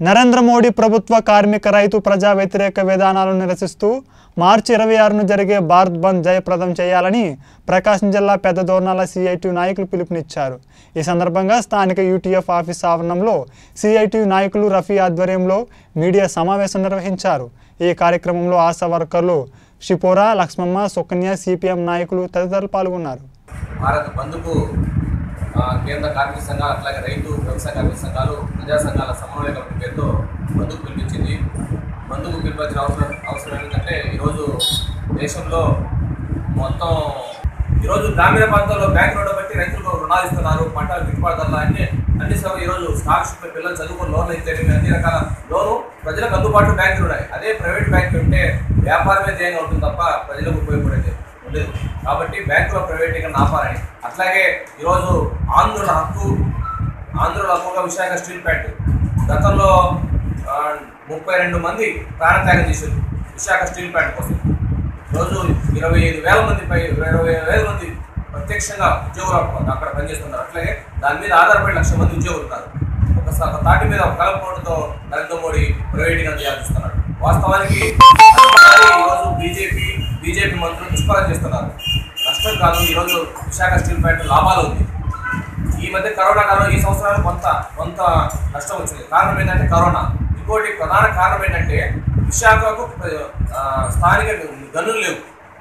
నరేంద్ర మోడీ ప్రభుత్వ కార్మిక రైతు ప్రజా వ్యతిరేక విధానాలను నిరసిస్తూ మార్చి ఇరవై ఆరును జరిగే భారత్ బంద్ జయప్రదం చేయాలని ప్రకాశం జిల్లా పెద్ద దోర్నాల సిఐటి నాయకులు పిలుపునిచ్చారు ఈ సందర్భంగా స్థానిక యూటీఎఫ్ ఆఫీస్ ఆవరణంలో సిఐటి నాయకులు రఫీ ఆధ్వర్యంలో మీడియా సమావేశం నిర్వహించారు ఈ కార్యక్రమంలో ఆశా వర్కర్లు షిపోరా లక్ష్మమ్మ సుకన్య సిపిఎం నాయకులు తదితరులు పాల్గొన్నారు భారత్ బంద్కు ఆ, కేంద్ర కార్మిక సంఘాలు అట్లాగే రైతు వ్యవసాయ కార్మిక సంఘాలు ప్రజా సంఘాల సమన్వయ కమిటీ పేరుతో బంద్కు పిలిపించింది బంద్కు పిలిపించిన అవసరం అవసరం ఏంటంటే ఈరోజు దేశంలో మొత్తం ఈరోజు గ్రామీణ ప్రాంతాల్లో బ్యాంక్ లోన్ బట్టి రైతులకు రుణాలు ఇస్తున్నారు పంటల గిట్టుబాటు ధరలు అన్ని అన్ని సభ ఈరోజు స్టాక్స్ పిల్లలు చదువుకుని లోన్లు ఇస్తే అన్ని రకాల లోను ప్రజలకు అందుబాటులో బ్యాంకులు ఉన్నాయి అదే ప్రైవేట్ బ్యాంకులు ఉంటే వ్యాపారమే ధ్యేయంగా ఉంటుంది తప్ప ప్రజలకు ఉపయోగపడేది ఉండేది కాబట్టి బ్యాంకులో ప్రైవేటీకరణ ఆపాలని అట్లాగే ఈరోజు ఆంధ్రుల హక్కు ఆంధ్రుల హక్కుగా విశాఖ స్టీల్ ప్లాంట్ గతంలో ఆ, ముప్పై రెండు మంది ప్రాణత్యాగం చేశారు విశాఖ స్టీల్ ప్లాంట్ కోసం రోజు ఇరవై ఐదు వేల మంది పై ఇరవై వేల మంది ప్రత్యక్షంగా ఉద్యోగులు అక్కడ పనిచేస్తున్నారు అట్లాగే దాని మీద ఆధారపడి లక్ష మంది ఉద్యోగులు ఉన్నారు ఒక స- ఒక తాటి మీద ఒక కలపడంతో నరేంద్ర మోడీ ప్రైవేటీగా చేస్తున్నాడు వాస్తవానికి అనుకున్నది ఈరోజు బీజేపీ బీజేపీ మంత్రులు దుష్పాలన చేస్తున్నారు నష్టం కాదు ఈరోజు విశాఖ స్టీల్ ప్లాంట్ లాభాలు ఉంది ఈ మధ్య కరోనా కాలం ఈ సంవత్సరాలు కొంత కొంత నష్టం వచ్చింది కారణం ఏంటంటే కరోనా ఇంకోటి ప్రధాన కారణం ఏంటంటే విశాఖకు ఆ, స్థానిక గనులు లేవు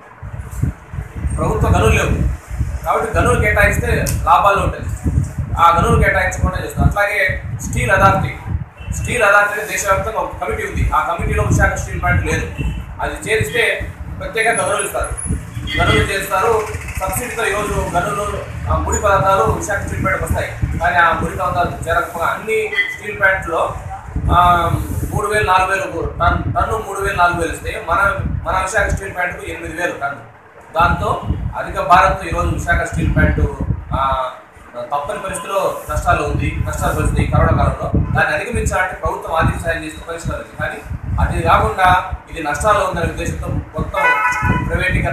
ప్రభుత్వ గనులు లేవు కాబట్టి గనులు కేటాయిస్తే లాభాలు ఉంటుంది ఆ గనులు కేటాయించకుండా చేస్తారు అట్లాగే స్టీల్ అథారిటీ స్టీల్ అథారిటీ దేశవ్యాప్తంగా ఒక కమిటీ ఉంది ఆ కమిటీలో విశాఖ స్టీల్ ప్లాంట్ లేదు అది చేరిస్తే ప్రత్యేకంగా గనులు ఇస్తారు గనులు చేస్తారు సబ్సిడీతో ఈరోజు గనులు ఆ ముడి పదార్థాలు విశాఖ స్టీల్ ప్లాంట్కి వస్తాయి కానీ ఆ ముడి పదార్థాలు చేరకపోగా అన్ని స్టీల్ ప్లాంట్లో ఆ, మూడు వేలు నాలుగు వేలు టన్ టన్ను మూడు వేలు నాలుగు వేలు ఇస్తే మన మన విశాఖ స్టీల్ ప్లాంట్కు ఎనిమిది వేలు టన్ను దాంతో అధిక భారత్ ఈరోజు విశాఖ స్టీల్ ప్లాంట్ ఆ, తప్పని పరిస్థితిలో నష్టాలు ఉంది నష్టాలు పరిస్థితి ఈ కరోనా కాలంలో దాన్ని అధిగమించాలంటే ప్రభుత్వం ఆర్థిక సాయం చేస్తే పరిష్కరించింది కానీ అది కాకుండా ఇది నష్టాల్లో ఉందనే ఉద్దేశంతో మొత్తం ప్రైవేటీకరణ